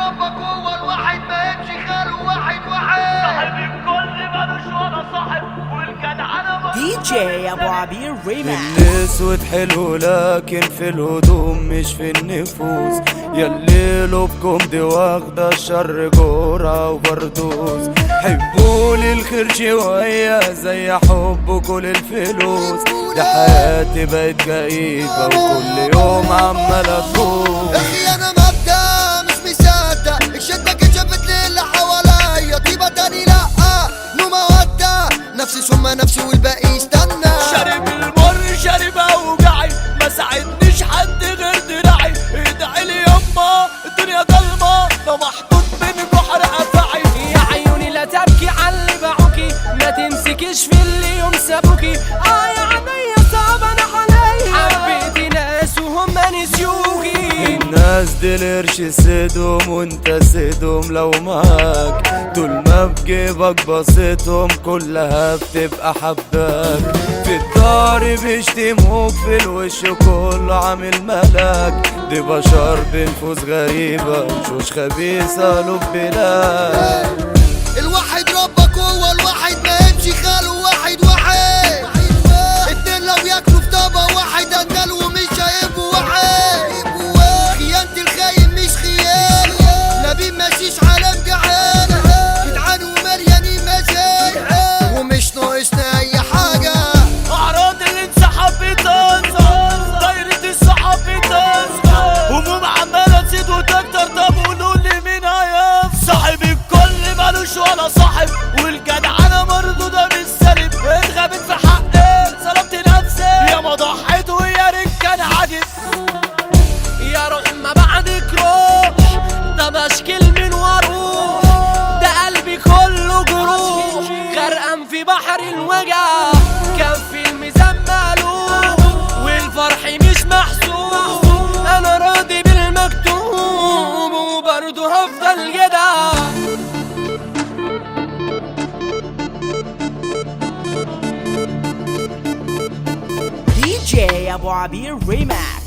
ربك هو الواحد ما يمشي خاله واحد واحد صاحب الكل مالوش ولا صاحب والجدع انا دي جي ابو عبير ريماكس الاسود حلو لكن في الهدوم مش في النفوس ياللي لبكم دي واخدة الشر جرعة وبردوس حبولي الخير شوية زي حبكم للفلوس دي حياتي بقت كئيبة وكل يوم عمالة تفوت اخي انا مبدا مش مصدق الشدة كشفت لي اللي حواليا طيبة تاني لا نو مودة نفسي ثم نفسي والباقي يستنى شارب المر شارب اوجعي ما ساعدنيش حد غير دراعي ادعي لي يما الدنيا ضلمه ده محطوط بين بحر افاعي يا عيوني لا تبكي على اللي باعوكي ما تمسكيش في اللي يوم سابوكي اه يا عينيا صعب انا عليا حبيتي ناس وهم نسيوكي الناس دي القرش سيدهم وانت سيدهم لو معاك طول ما بجيبك بسيطهم كلها بتبقى حباك في الدار بيشتموك في الوش كله عامل ملاك دي بشر بنفوس غريبة وشوش خبيثة لب بلاد الواحد ربك هو الواحد ما يمشي خاله واحد واحد اتنين لو ياكلوا في طبق واحد اندل ومش هيبقوا واحد خيانة الخاين مش خيانة نبي ماشيش عالم جعان جدعان ومليانين مزاج ومش ناقصنا اي حاجة اعراض الانسحاب بتنظر دايرة الصحاب بتنظر هموم عمالة تزيد وتكتر طب قولوا لي مين هيف صاحب الكل مالوش ولا صاحب والجدع انا مردودة مش سالب اتغابت في حقي ظلمت نفسي يا ما ضحيت ويا ريت كان عاجب يا روح ما بعدك روح ده بشكل من واروح ده قلبي كله جروح غرقان في بحر الوجع كفي الميزان مقلوب والفرح مش محسوب انا راضي بالمكتوب وبرضه هفضل جدع دي جي ابو عبير ريماكس